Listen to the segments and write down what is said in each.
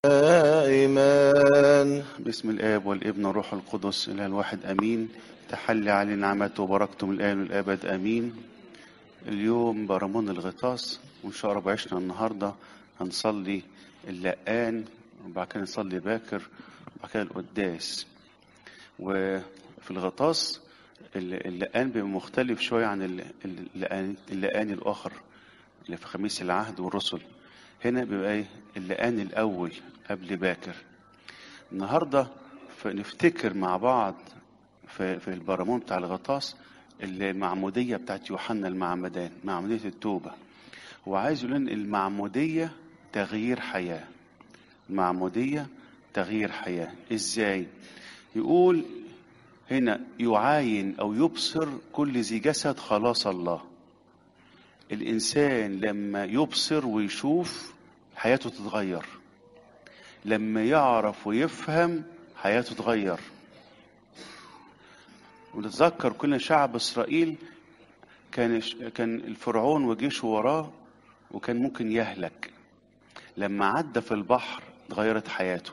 دائما باسم الآب والابن والروح القدس إله الواحد أمين تحلي علينا نعمته وبركته من الآن والأبد أمين اليوم برمون الغطاس وإن شاء الله بعشنا النهاردة هنصلي اللقان وبعد كده نصلي باكر وبعد كده القداس وفي الغطاس الل- اللقان بيبقى مختلف شوية عن الل- اللقان اللقان الآخر اللي في خميس العهد والرسل هنا بيبقى إيه؟ اللقان الأول قبل باكر النهارده ف- نفتكر مع بعض في, في البرامون بتاع الغطاس المعمودية بتاعت يوحنا المعمدان معمودية التوبة هو عايز يقول ان المعمودية تغيير حياة المعمودية تغيير حياة ازاي يقول هنا يعاين او يبصر كل ذي جسد خلاص الله الانسان لما يبصر ويشوف حياته تتغير لما يعرف ويفهم حياته تتغير ونتذكر كل شعب اسرائيل كان كان الفرعون وجيشه وراه وكان ممكن يهلك لما عدى في البحر اتغيرت حياته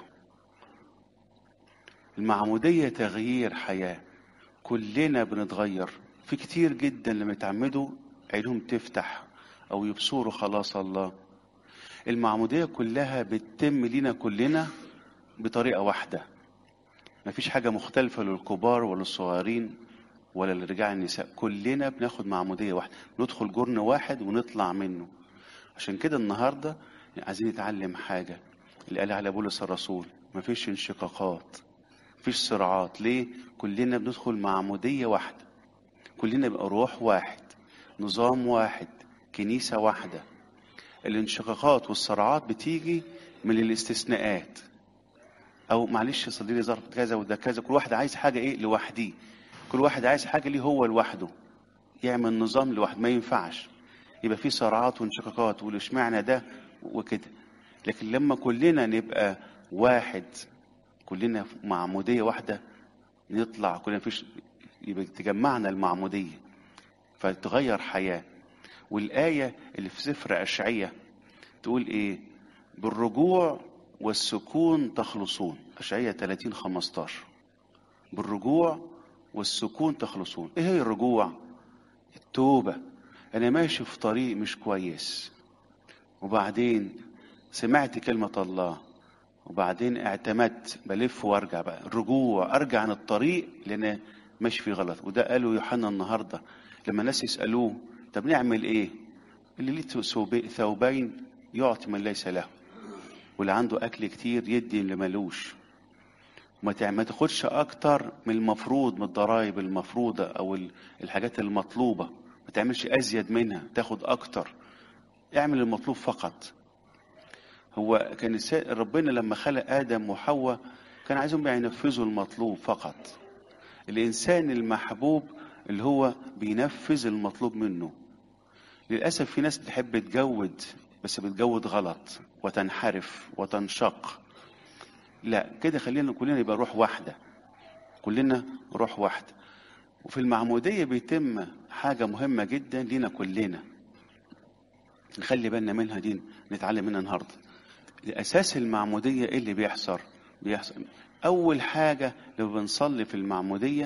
المعمودية تغيير حياة كلنا بنتغير في كتير جدا لما يتعمدوا عينهم تفتح او يبصروا خلاص الله المعمودية كلها بتتم لينا كلنا بطريقة واحدة مفيش حاجة مختلفة للكبار ولا الصغيرين ولا لرجال النساء كلنا بناخد معمودية واحدة ندخل جرن واحد ونطلع منه عشان كده النهاردة عايزين نتعلم حاجة اللي قال على بولس الرسول مفيش انشقاقات مفيش صراعات ليه كلنا بندخل معمودية واحدة كلنا بقى روح واحد نظام واحد كنيسة واحدة الانشقاقات والصراعات بتيجي من الاستثناءات او معلش صديقي لي ظرف كذا وده كذا كل واحد عايز حاجه ايه لوحديه كل واحد عايز حاجه ليه هو لوحده يعمل نظام لوحده ما ينفعش يبقى في صراعات وانشقاقات والاشمعنى ده وكده لكن لما كلنا نبقى واحد كلنا في معموديه واحده نطلع كلنا فيش يبقى تجمعنا المعموديه فتغير حياه والآية اللي في سفر أشعية تقول إيه بالرجوع والسكون تخلصون أشعية 30 15 بالرجوع والسكون تخلصون إيه هي الرجوع التوبة أنا ماشي في طريق مش كويس وبعدين سمعت كلمة الله وبعدين اعتمدت بلف وارجع بقى الرجوع ارجع عن الطريق لان ماشي فيه غلط وده قاله يوحنا النهارده لما الناس يسالوه طب نعمل ايه اللي ليه ثوب- ثوبين يعطي من ليس له واللي عنده اكل كتير يدي اللي ملوش وما تع- ما تاخدش اكتر من المفروض من الضرائب المفروضه او ال- الحاجات المطلوبه ما تعملش ازيد منها تاخد اكتر اعمل المطلوب فقط هو كان الس- ربنا لما خلق ادم وحواء كان عايزهم ينفذوا المطلوب فقط الانسان المحبوب اللي هو بينفذ المطلوب منه للاسف في ناس تحب تجود بس بتجود غلط وتنحرف وتنشق لا كده خلينا كلنا يبقى روح واحده كلنا روح واحده وفي المعموديه بيتم حاجه مهمه جدا لينا كلنا نخلي بالنا منها دي نتعلم منها النهارده اساس المعموديه ايه اللي بيحصل بيحصل اول حاجه لما بنصلي في المعموديه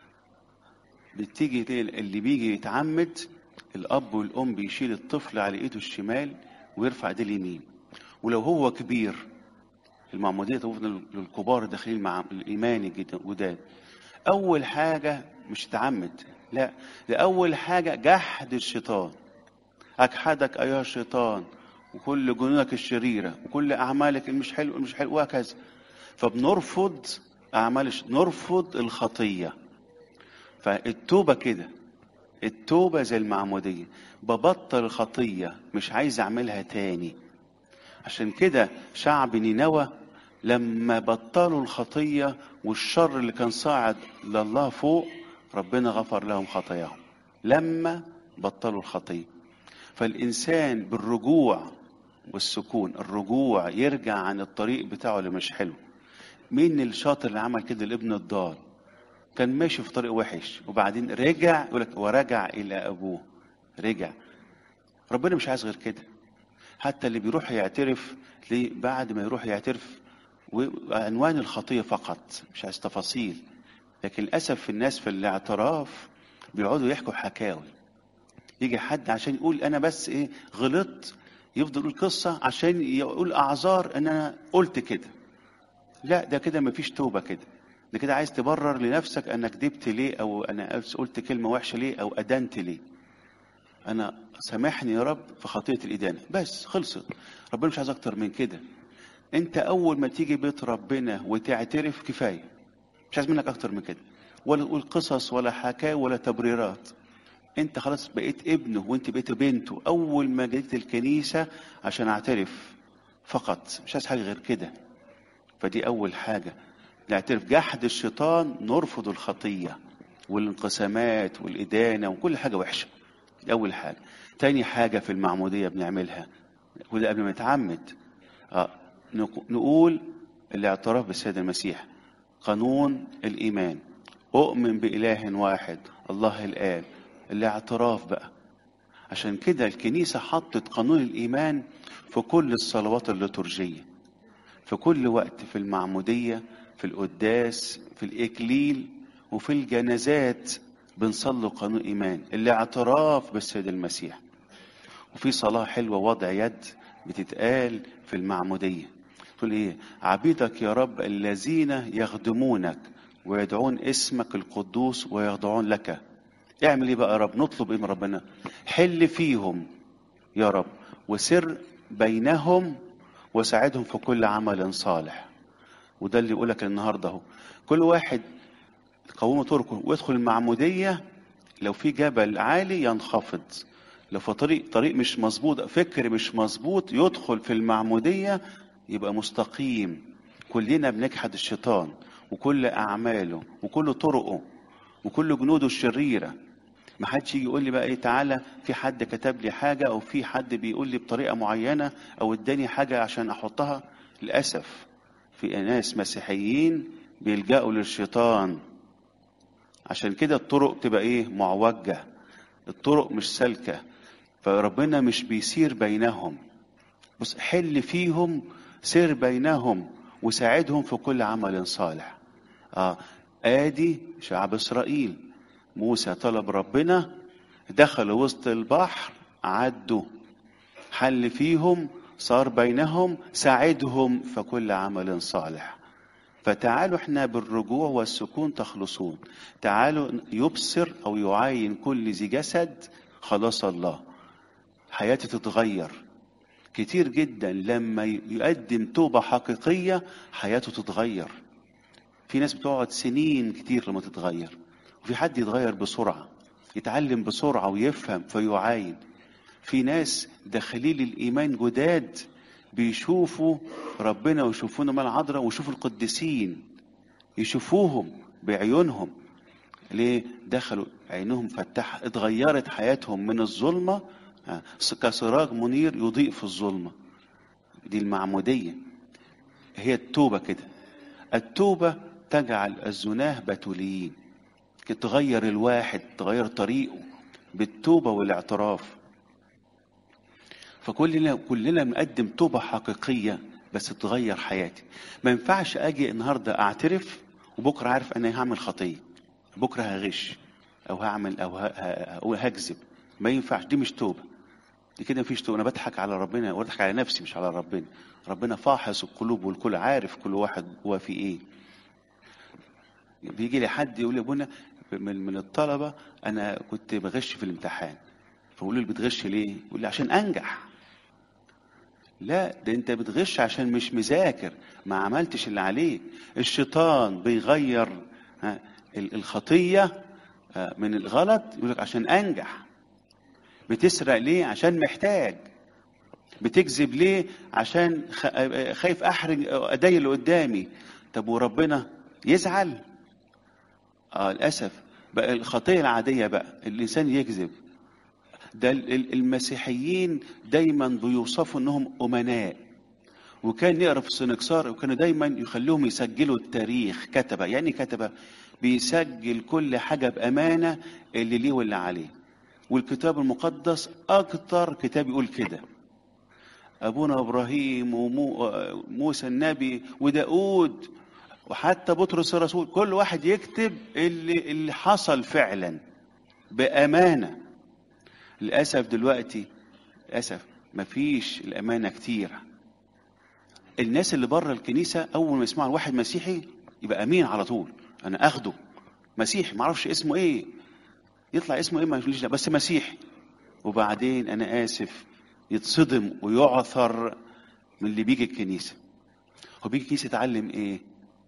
بتيجي تلاقي اللي بيجي يتعمد الاب والام بيشيل الطفل على ايده الشمال ويرفع ايديه اليمين ولو هو كبير المعموديه تفضل للكبار داخلين مع الايماني جدا جداد اول حاجه مش تعمد لا ده اول حاجه جحد الشيطان اجحدك ايها الشيطان وكل جنونك الشريره وكل اعمالك المش حلو مش حلو وهكذا فبنرفض اعمال الش- نرفض الخطيه فالتوبه كده التوبه زي المعموديه ببطل الخطيه مش عايز اعملها تاني عشان كده شعب نينوى لما بطلوا الخطيه والشر اللي كان صاعد لله فوق ربنا غفر لهم خطاياهم لما بطلوا الخطيه فالإنسان بالرجوع والسكون الرجوع يرجع عن الطريق بتاعه اللي مش حلو مين الشاطر اللي عمل كده الابن الضال كان ماشي في طريق وحش وبعدين رجع يقول لك ورجع إلى أبوه رجع ربنا مش عايز غير كده حتى اللي بيروح يعترف ليه بعد ما يروح يعترف وعنوان الخطية فقط مش عايز تفاصيل لكن للأسف في الناس في الاعتراف بيقعدوا يحكوا حكاوي يجي حد عشان يقول أنا بس إيه غلطت يفضل يقول قصة عشان يقول أعذار إن أنا قلت كده لا ده كده مفيش توبة كده ده كده عايز تبرر لنفسك أنك كدبت ليه أو أنا قلت كلمة وحشة ليه أو أدنت ليه أنا سامحني يا رب في خطية الإدانة بس خلصت ربنا مش عايز أكتر من كده أنت أول ما تيجي بيت ربنا وتعترف كفاية مش عايز منك أكتر من كده ولا تقول قصص ولا حكاية ولا تبريرات أنت خلاص بقيت ابنه وأنت بقيت بنته أول ما جيت الكنيسة عشان أعترف فقط مش عايز حاجة غير كده فدي أول حاجة نعترف جحد الشيطان نرفض الخطية والانقسامات والإدانة وكل حاجة وحشة دي أول حاجة تاني حاجة في المعمودية بنعملها وده قبل ما نتعمد آه نقول الاعتراف بالسيد المسيح قانون الإيمان أؤمن بإله واحد الله الآب الاعتراف بقى عشان كده الكنيسة حطت قانون الإيمان في كل الصلوات الليتورجية في كل وقت في المعمودية في القداس في الإكليل وفي الجنازات بنصلي قانون إيمان الاعتراف بالسيد المسيح وفي صلاة حلوة وضع يد بتتقال في المعمودية تقول إيه عبيدك يا رب الذين يخدمونك ويدعون اسمك القدوس ويخضعون لك اعمل ايه بقى يا رب نطلب ايه من ربنا حل فيهم يا رب وسر بينهم وساعدهم في كل عمل صالح وده اللي يقولك النهارده اهو كل واحد قوموا طرقه ويدخل المعمودية لو في جبل عالي ينخفض لو في طريق طريق مش مظبوط فكر مش مظبوط يدخل في المعمودية يبقى مستقيم كلنا بنجحد الشيطان وكل أعماله وكل طرقه وكل جنوده الشريرة ما حدش يجي يقول لي بقى ايه تعالى في حد كتب لي حاجة او في حد بيقول لي بطريقة معينة او اداني حاجة عشان احطها للأسف في ناس مسيحيين بيلجأوا للشيطان عشان كده الطرق تبقى ايه معوجة الطرق مش سالكة فربنا مش بيسير بينهم بص حل فيهم سير بينهم وساعدهم في كل عمل صالح اه ادي شعب اسرائيل موسى طلب ربنا دخلوا وسط البحر عدوا حل فيهم صار بينهم ساعدهم في كل عمل صالح فتعالوا احنا بالرجوع والسكون تخلصون تعالوا يبصر او يعاين كل ذي جسد خلاص الله حياتي تتغير كتير جدا لما يقدم توبة حقيقية حياته تتغير في ناس بتقعد سنين كتير لما تتغير وفي حد يتغير بسرعة يتعلم بسرعة ويفهم فيعاين في ناس داخلين الإيمان جداد بيشوفوا ربنا ويشوفونا مال العذراء ويشوفوا القديسين يشوفوهم بعيونهم ليه دخلوا عينهم فتح اتغيرت حياتهم من الظلمة كسراج منير يضيء في الظلمة دي المعمودية هي التوبة كده التوبة تجعل الزناه بتوليين تغير الواحد تغير طريقه بالتوبة والاعتراف فكلنا كلنا نقدم توبة حقيقية بس تغير حياتي ما ينفعش اجي النهارده اعترف وبكره عارف انا هعمل خطيه بكره هغش او هعمل او هكذب ما ينفعش دي مش توبه دي كده مفيش توبه انا بضحك على ربنا وبضحك على نفسي مش على ربنا ربنا فاحص القلوب والكل عارف كل واحد هو في ايه بيجي لي حد يقول لي ابونا من من الطلبه انا كنت بغش في الامتحان فبقول له بتغش ليه؟ يقول لي عشان انجح لا ده انت بتغش عشان مش مذاكر ما عملتش اللي عليك الشيطان بيغير الخطية من الغلط يقول لك عشان انجح بتسرق ليه عشان محتاج بتكذب ليه عشان خايف احرج ايدي اللي قدامي طب وربنا يزعل اه للاسف بقى الخطيه العاديه بقى الانسان يكذب ده المسيحيين دايما بيوصفوا انهم امناء وكان يقرا في السنكسار وكانوا دايما يخلوهم يسجلوا التاريخ كتبه يعني كتبه بيسجل كل حاجه بامانه اللي ليه واللي عليه والكتاب المقدس اكتر كتاب يقول كده ابونا ابراهيم وموسى النبي وداود وحتى بطرس الرسول كل واحد يكتب اللي اللي حصل فعلا بامانه للاسف دلوقتي للاسف مفيش الامانه كتير الناس اللي بره الكنيسه اول ما يسمعوا واحد مسيحي يبقى امين على طول انا اخده مسيحي ما اعرفش اسمه ايه يطلع اسمه ايه ما فيش بس مسيحي وبعدين انا اسف يتصدم ويعثر من اللي بيجي الكنيسه هو بيجي الكنيسه يتعلم ايه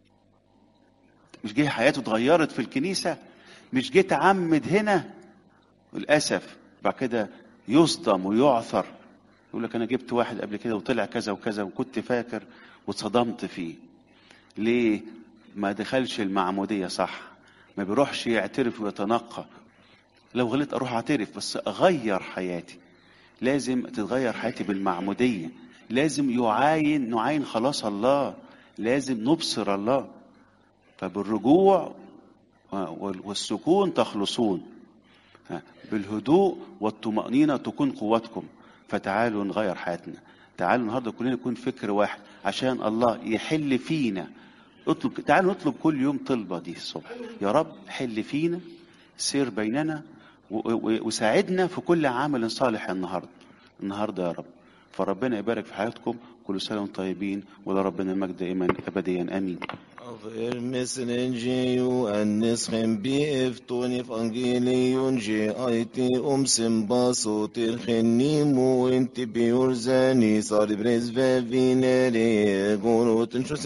مش جه حياته اتغيرت في الكنيسه مش جه تعمد هنا للاسف بعد كده يصدم ويعثر يقول لك انا جبت واحد قبل كده وطلع كذا وكذا وكنت فاكر واتصدمت فيه ليه ما دخلش المعموديه صح ما بيروحش يعترف ويتنقى لو غلط اروح اعترف بس اغير حياتي لازم تتغير حياتي بالمعموديه لازم يعاين نعاين خلاص الله لازم نبصر الله فبالرجوع والسكون تخلصون بالهدوء والطمأنينة تكون قوتكم فتعالوا نغير حياتنا تعالوا النهارده كلنا نكون فكر واحد عشان الله يحل فينا اطلب تعالوا نطلب كل يوم طلبه دي الصبح يا رب حل فينا سير بيننا وساعدنا في كل عمل صالح النهارده النهارده يا رب فربنا يبارك في حياتكم كل سنه وانتم طيبين ولربنا المجد دائما ابديا امين Av messenengiu anneschem biefton evangelion je aiti om simbaso til chenimu inti biurzani sar brezve vinere gorotin